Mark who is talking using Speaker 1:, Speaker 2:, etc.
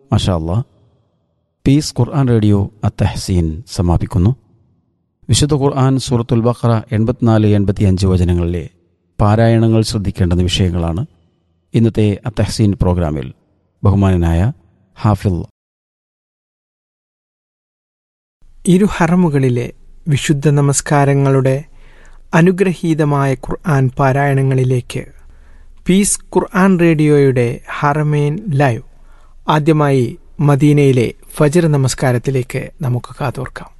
Speaker 1: മഷാല്ല പീസ് ഖുർആൻ റേഡിയോ അത്തഹസീൻ സമാപിക്കുന്നു വിശുദ്ധ ഖുർആൻ സൂറത്തുൽ ബഖറ എൺപത്തിനാല് എൺപത്തിയഞ്ച് വചനങ്ങളിലെ പാരായണങ്ങൾ ശ്രദ്ധിക്കേണ്ടുന്ന വിഷയങ്ങളാണ് ഇന്നത്തെ അത്തഹസീൻ പ്രോഗ്രാമിൽ ബഹുമാനനായ ഹാഫിൽ
Speaker 2: ഇരു ഹറമുകളിലെ വിശുദ്ധ നമസ്കാരങ്ങളുടെ അനുഗ്രഹീതമായ ഖുർആൻ പാരായണങ്ങളിലേക്ക് പീസ് ഖുർആൻ റേഡിയോയുടെ ഹറമേൻ ലൈവ് ആദ്യമായി മദീനയിലെ ഫജർ നമസ്കാരത്തിലേക്ക് നമുക്ക് കാതോർക്കാം